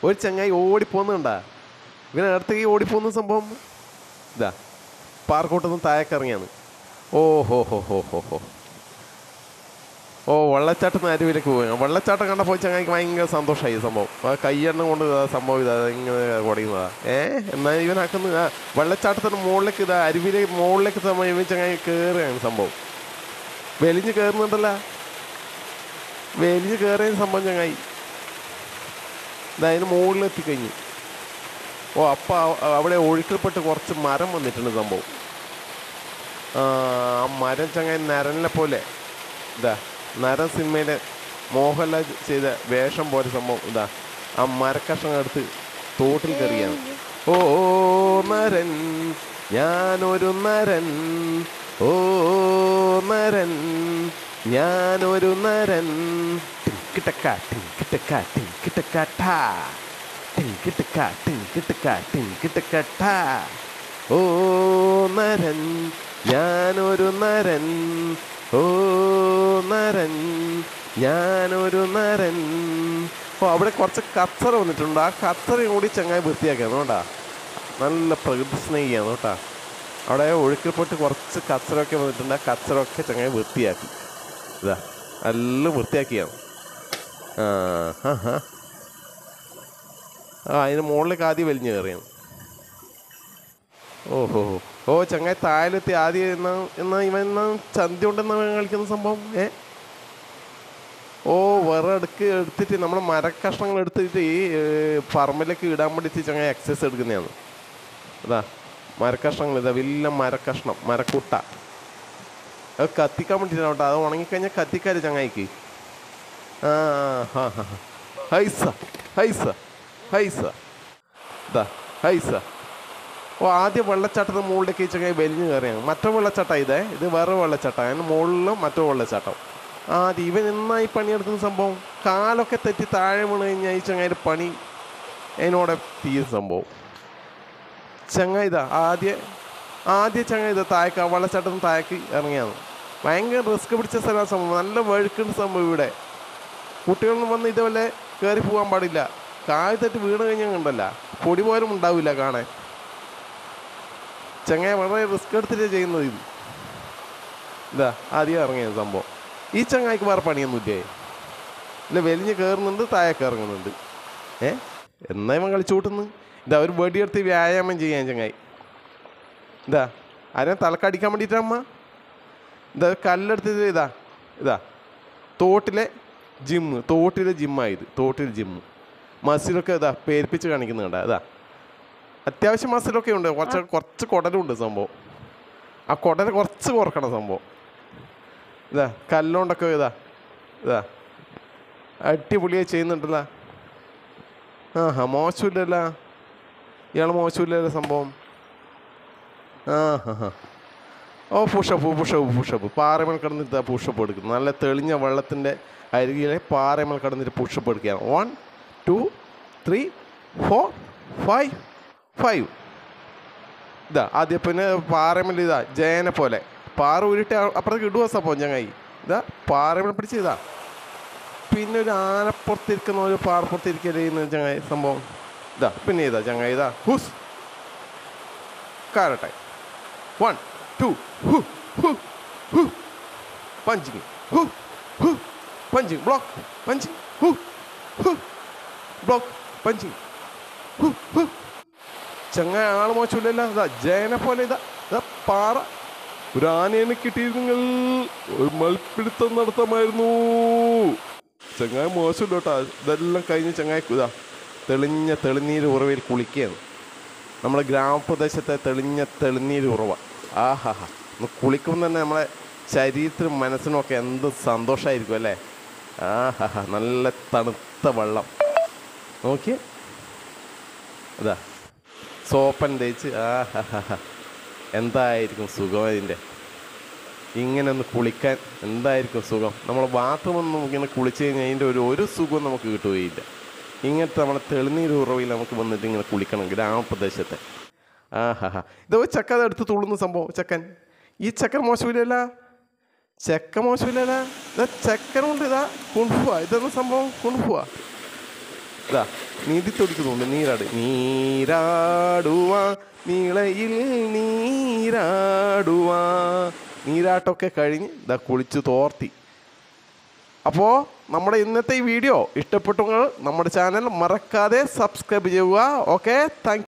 ഒരു ചങ്ങായി ഓടിപ്പോന്നുണ്ടാ ഇവനെ അടുത്തേക്ക് ഓടിപ്പോന്ന സംഭവം ഇതാ പാർക്കോട്ടൊന്നും താഴേക്ക് ഇറങ്ങിയാണ് ഓ ഹോ ഹോ ഹോ ഹോ ഹോ ഓ വെള്ളച്ചാട്ടത്തിന് അരുവിലേക്ക് പോയി വെള്ളച്ചാട്ടം കണ്ടപ്പോൾ ചങ്ങായിക്ക് ഭയങ്കര സന്തോഷമായി ഈ സംഭവം ആ കയ്യെണ്ണം കൊണ്ട് ഇതാ സംഭവം ഇതാ ഇങ്ങനെ കുടയുന്നതാ ഏ എന്നാൽ ഇവനാക്കുന്നത് ആ വെള്ളച്ചാട്ടത്തിന് മുകളിലേക്ക് ഇതാ അരുവിലേക്ക് മുകളിലേക്ക് സമയം ഇവൻ ചങ്ങായി കയറുകയാണ് സംഭവം വലിഞ്ഞ് കയറുന്നുണ്ടല്ലോ വലിഞ്ഞ് കയറിയ സംഭവം ചങ്ങായി ഇതാ അതിന് മുകളിൽ എത്തിക്കഴിഞ്ഞു ഓ അപ്പം അവിടെ ഒഴുക്കൽപ്പെട്ട് കുറച്ച് മരം വന്നിട്ടുണ്ട് സംഭവം ആ ആ മരം ചങ്ങായി നരനെ പോലെ ഇതാ നരൻ സിനിമയിലെ മോഹൻലാൽ ചെയ്ത വേഷം പോലെ സംഭവം ഇതാ ആ മരക്കഷ്ണം എടുത്ത് തോട്ടിൽ കയറിയാണ് ഓ നരൻ ഞാനൊരു നരൻ ഓ നരൻ ഞാനൊരു നരൻ ടിങ്കിട്ടക്ക ടിങ്കിട്ടക്ക ടിങ്കിട്ടക്ക ടാ ടിങ്കിട്ടക്ക ടിങ്കിട്ടക്ക ടിങ്കിട്ടക്ക ടാ ഓ നരൻ ഞാനൊരു നരൻ ഓ നരൻ ഞാനൊരു നരൻ ഓ അവിടെ കുറച്ച് കച്ചറ വന്നിട്ടുണ്ട് ആ കച്ചറയും കൂടി ചങ്ങായി വൃത്തിയാക്കിയാണ് കേട്ടാ നല്ല പ്രകൃതി സ്നേഹിയാണ് കേട്ടാ അവിടെ ഒഴുക്കിൽപ്പെട്ട് കുറച്ച് കച്ചറൊക്കെ വന്നിട്ടുണ്ട് ആ കച്ചറൊക്കെ ചങ്ങായി വൃത്തിയാക്കി ഇതാ എല്ലാം വൃത്തിയാക്കിയാണ് ആ ഹാ ഹാ ആ അതിന് മുകളിലേക്ക് ആദ്യം വലിഞ്ഞു കയറിയാണ് ഓഹോ ഓ ചങ്ങായി താഴെത്തി ആദ്യം എന്നാ എന്നാ ഇവൻ എന്നാ ചന്തി ഉണ്ടെന്നാ കളിക്കുന്ന സംഭവം ഏ ഓ വിറകെടുക്ക് എടുത്തിട്ട് നമ്മൾ മരക്കഷ്ണങ്ങൾ എടുത്തിട്ട് ഈ ഏ, പറമ്പിലേക്ക് ഇടാൻ വേണ്ടിയിട്ട് ചങ്ങായി എക്സസൈസ് എടുക്കുന്നതാണ് അതാ മരക്കഷ്ണങ്ങൾ ഇതാ വലിയ മരക്കഷ്ണം മരക്കുട്ട അത് കത്തിക്കാൻ വേണ്ടിയിട്ടാണ് കേട്ടോ അത് ഉണങ്ങിക്കഴിഞ്ഞാൽ കത്തിക്കാര് ചങ്ങായിക്ക് ആ ഹാ ഹാ ഹാ. ഹൈസ ഹൈസ ഹൈസ ഇതാ ഹൈസ ഓ ആദ്യം വെള്ളച്ചാട്ടത്തിന് മുകളിലേക്ക് ചങ്ങായി വലിഞ്ഞു കയറിയാണ് മറ്റോ വെള്ളച്ചാട്ടം ഇതേ ഇത് വേറെ വെള്ളച്ചാട്ടം അതിന് മുകളിലും മറ്റോ വെള്ളച്ചാട്ടം ആദ്യം ഇവൻ എന്നായി പണിയെടുക്കുന്ന സംഭവം കാലൊക്കെ തെറ്റി താഴെ വീണ് കഴിഞ്ഞാൽ ഈ ചങ്ങായി പണി അതിനോടെ തീരുന്ന സംഭവം ചങ്ങായി ഇതാ ആദ്യ ആദ്യ ചങ്ങായി ഇതാ താഴേക്ക് വെള്ളച്ചാട്ടത്തിന് താഴേക്ക് ഇറങ്ങിയാണ് ഭയങ്കര റിസ്ക് പിടിച്ച സ്ഥലമാണ് സംഭവം നല്ല വഴുക്കുന്ന സംഭവം ഇവിടെ കുട്ടികളൊന്നും വന്ന് ഇതേപോലെ കയറി പോകാൻ പാടില്ല കായ് തെറ്റ് വീണ് കഴിഞ്ഞാൽ കണ്ടല്ല പൊടി പോലും ഉണ്ടാവില്ല കാണാൻ ചങ്ങായി വളരെ റിസ്ക് എടുത്തിട്ട് ചെയ്യുന്നത് ഇത് ഇതാ ആദ്യം ഇറങ്ങിയ സംഭവം ഈ ചങ്ങായിക്ക് വേറെ പണിയൊന്നുമില്ലേ ഇല്ല വലിഞ്ഞ് കയറുന്നുണ്ട് താഴേക്ക് ഇറങ്ങുന്നുണ്ട് ഏ എന്നാ ഇവൻ കളിച്ചു കൂട്ടുന്നു ഇതാ ഒരു വെടിയെടുത്ത് വ്യായാമം ചെയ്യാൻ ചങ്ങായി ഇതാ ആരെയും തലക്കടിക്കാൻ വേണ്ടിയിട്ടമ്മ ഇതാ ഒരു കല്ലെടുത്തിട്ട് ഇതാ ഇതാ തോട്ടിലെ ജിമ്മ് തോട്ടിലെ ജിമ്മായത് തോട്ടിലെ ജിമ്മ് മസിലൊക്കെ ഇതാ പേരിപ്പിച്ച് കാണിക്കുന്നുണ്ട് ഇതാ അത്യാവശ്യം മസിലൊക്കെ ഉണ്ട് കുറച്ച് കുറച്ച് കുടലുണ്ട് സംഭവം ആ കുടൽ കുറച്ച് കുറക്കണം സംഭവം ഇതാ കല്ലുകൊണ്ടൊക്കെ ഇതാ ഇതാ അടിപൊളിയായി ചെയ്യുന്നുണ്ടല്ലോ ആ ഹാ മോശമില്ലല്ലോ ഇയാൾ മോശമില്ലല്ലോ സംഭവം ആ ഹാ ഹാ ഓ പുഷപ്പ് പുഷപ്പ് പുഷപ്പ് പാറമേൽ കിടന്നിട്ട് പുഷപ്പ് എടുക്കുന്നു നല്ല തെളിഞ്ഞ വെള്ളത്തിൻ്റെ അരികിലെ പാറമേൽ കിടന്നിട്ട് പുഷപ്പ് എടുക്കുകയാണ് one two three four five five ഇതാ ആദ്യം പിന്നെ പാറമേൽ ഇതാ ജയനെ പോലെ പാറ ഉരുട്ടി അ- അപ്പുറത്തേക്ക് ഇടുക സംഭവം ചങ്ങായി ഇതാ പാറമേൽ പിടിച്ച് ഇതാ പിന്നെ ഒരു ആനപ്പുറത്തിരിക്കുന്ന ഒരു പാറപ്പുറത്തിരിക്കുന്ന ചങ്ങായി സംഭവം ഇതാ പിന്നെ ഇതാ ചങ്ങായി ഇതാ ഹുസ് കാരട്ടെ വൺ ടു ഹു ഹു ഹു പഞ്ചിങ് ഹു ഹു പഞ്ചിങ് ബ്ലോക്ക് പഞ്ചിങ് ഹു ഹു ബ്ലോക്ക് പഞ്ചിങ് ഹു ഹു ചങ്ങ ആൾ മോശമില്ലല്ലോ ഇതാ ജയനെ പോലെ ഇതാ ഇതാ പാറ ഒരു ആനേനെ കിട്ടിയിരുന്നെങ്കിൽ ഒരു മൽപ്പിടുത്തം നടത്താമായിരുന്നു ചങ്ങായി മോശമില്ല കേട്ടോ ഇതെല്ലാം കഴിഞ്ഞ് ചങ്ങായി ഇതാ തെളിഞ്ഞ തെളിനീര് ഉറവയിൽ കുളിക്കുകയാണ് നമ്മുടെ ഗ്രാമപ്രദേശത്തെ തെളിഞ്ഞ തെളിനീര് ഉറവ ആഹാ ഒന്ന് കുളിക്കുമ്പോൾ തന്നെ നമ്മളെ ശരീരത്തിനും മനസ്സിനും ഒക്കെ എന്ത് സന്തോഷമായിരിക്കും അല്ലേ ആഹാ നല്ല തണുത്ത വെള്ളം നോക്കിയേ അതാ സോപ്പൻ തേച്ച് ആഹാ എന്തായിരിക്കും സുഖം അതിൻ്റെ ഇങ്ങനെ ഒന്ന് കുളിക്കാൻ എന്തായിരിക്കും സുഖം നമ്മൾ ബാത്റൂമൊന്നും ഇങ്ങനെ കുളിച്ച് കഴിഞ്ഞാൽ അതിൻ്റെ ഒരു ഒരു സുഖവും നമുക്ക് കിട്ടുകയില്ല ഇങ്ങനത്തെ നമ്മളെ തെളിനീര് ഉറവിൽ നമുക്ക് വന്നിട്ട് ഇങ്ങനെ കുളിക്കണം ഗ്രാമപ്രദേശത്തെ ആഹാ ഇത് ഒരു ചക്ക അത് എടുത്ത് തുള്ളുന്ന സംഭവം ചക്കൻ ഈ ചക്കൻ മോശമില്ലല്ല ചെക്ക മോശമില്ലല്ല ഇതാ ചെക്കനുണ്ട് ഇതാ കൊണ്ടുപോവാ ഇതെന്ന സംഭവം കൊണ്ടുപോവാ ഇതാ നീതി തുടിക്കുന്നുണ്ട് നീരാട് നീരാടുവാ നീളയിൽ നീരാടുവാ നീരാട്ടമൊക്കെ കഴിഞ്ഞ് ഇതാ കുളിച്ച് തോർത്തി അപ്പോൾ നമ്മുടെ ഇന്നത്തെ ഈ വീഡിയോ ഇഷ്ടപ്പെട്ടെങ്കിൽ നമ്മുടെ ചാനൽ മറക്കാതെ സബ്സ്ക്രൈബ് ചെയ്യുക ഓക്കെ താങ്ക്